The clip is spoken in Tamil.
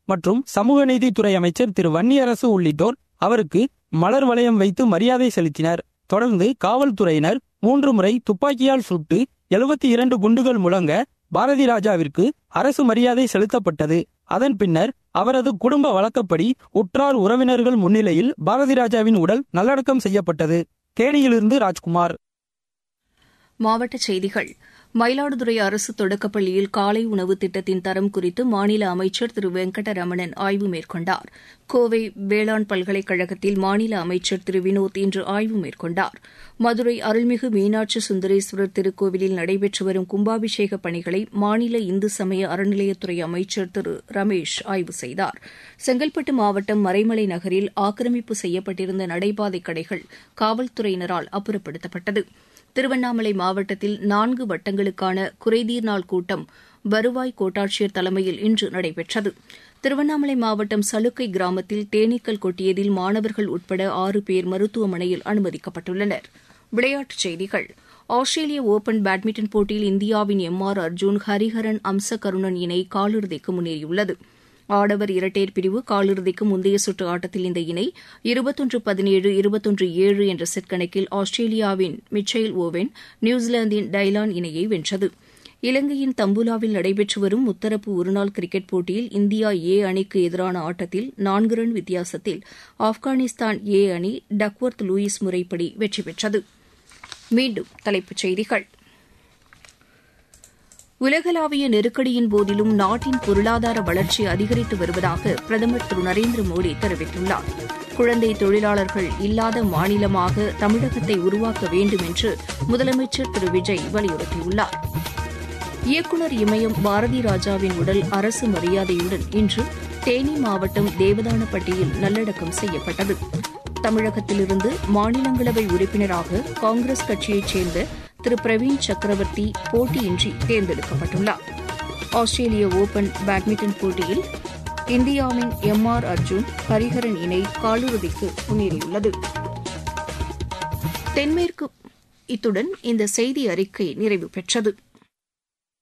மற்றும் சமூக நீதித்துறை அமைச்சர் திரு வன்னியரசு உள்ளிட்டோர் அவருக்கு மலர் வளையம் வைத்து மரியாதை செலுத்தினர் தொடர்ந்து காவல்துறையினர் மூன்று முறை துப்பாக்கியால் சுட்டு எழுபத்தி இரண்டு குண்டுகள் முழங்க பாரதி ராஜாவிற்கு அரசு மரியாதை செலுத்தப்பட்டது அதன் பின்னர் அவரது குடும்ப வழக்கப்படி உற்றார் உறவினர்கள் முன்னிலையில் பாரதி ராஜாவின் உடல் நல்லடக்கம் செய்யப்பட்டது தேனியிலிருந்து ராஜ்குமார் மாவட்டச் செய்திகள் மயிலாடுதுறை அரசு தொடக்கப்பள்ளியில் காலை உணவு திட்டத்தின் தரம் குறித்து மாநில அமைச்சர் திரு வெங்கடரமணன் ஆய்வு மேற்கொண்டார் கோவை வேளாண் பல்கலைக்கழகத்தில் மாநில அமைச்சர் திரு வினோத் இன்று ஆய்வு மேற்கொண்டார் மதுரை அருள்மிகு மீனாட்சி சுந்தரேஸ்வரர் திருக்கோவிலில் நடைபெற்று வரும் கும்பாபிஷேக பணிகளை மாநில இந்து சமய அறநிலையத்துறை அமைச்சர் திரு ரமேஷ் ஆய்வு செய்தார் செங்கல்பட்டு மாவட்டம் மறைமலை நகரில் ஆக்கிரமிப்பு செய்யப்பட்டிருந்த நடைபாதை கடைகள் காவல்துறையினரால் அப்புறப்படுத்தப்பட்டது திருவண்ணாமலை மாவட்டத்தில் நான்கு வட்டங்களுக்கான குறைதீர் நாள் கூட்டம் வருவாய் கோட்டாட்சியர் தலைமையில் இன்று நடைபெற்றது திருவண்ணாமலை மாவட்டம் சலுக்கை கிராமத்தில் தேனீக்கள் கொட்டியதில் மாணவர்கள் உட்பட ஆறு பேர் மருத்துவமனையில் அனுமதிக்கப்பட்டுள்ளனர் விளையாட்டுச் செய்திகள் ஆஸ்திரேலிய ஒபன் பேட்மிண்டன் போட்டியில் இந்தியாவின் எம் ஆர் அர்ஜுன் ஹரிஹரன் அம்சகருணன் இணை காலிறுதிக்கு முன்னேறியுள்ளது ஆடவர் இரட்டையர் பிரிவு காலிறுதிக்கு முந்தைய சுற்று ஆட்டத்தில் இந்த இணை இருபத்தொன்று பதினேழு இருபத்தொன்று ஏழு என்ற செட் கணக்கில் ஆஸ்திரேலியாவின் மிச்சைல் ஓவென் நியூசிலாந்தின் டைலான் இணையை வென்றது இலங்கையின் தம்புலாவில் நடைபெற்று வரும் முத்தரப்பு ஒருநாள் கிரிக்கெட் போட்டியில் இந்தியா ஏ அணிக்கு எதிரான ஆட்டத்தில் நான்கு ரன் வித்தியாசத்தில் ஆப்கானிஸ்தான் ஏ அணி டக்வர்த் லூயிஸ் முறைப்படி வெற்றி பெற்றது மீண்டும் தலைப்புச் செய்திகள் உலகளாவிய நெருக்கடியின் போதிலும் நாட்டின் பொருளாதார வளர்ச்சி அதிகரித்து வருவதாக பிரதமர் திரு நரேந்திர மோடி தெரிவித்துள்ளார் குழந்தை தொழிலாளர்கள் இல்லாத மாநிலமாக தமிழகத்தை உருவாக்க வேண்டும் என்று முதலமைச்சர் திரு விஜய் வலியுறுத்தியுள்ளார் இயக்குநர் இமயம் பாரதி ராஜாவின் உடல் அரசு மரியாதையுடன் இன்று தேனி மாவட்டம் தேவதானப்பட்டியில் நல்லடக்கம் செய்யப்பட்டது தமிழகத்திலிருந்து மாநிலங்களவை உறுப்பினராக காங்கிரஸ் கட்சியைச் சேர்ந்த திரு பிரவீன் சக்கரவர்த்தி போட்டியின்றி தேர்ந்தெடுக்கப்பட்டுள்ளார் ஆஸ்திரேலிய ஓபன் பேட்மிண்டன் போட்டியில் இந்தியாவின் எம் ஆர் அர்ஜுன் ஹரிஹரன் இணை காலிறுதிக்கு முன்னேறியுள்ளது தென்மேற்கு இத்துடன் இந்த செய்தி அறிக்கை நிறைவு பெற்றது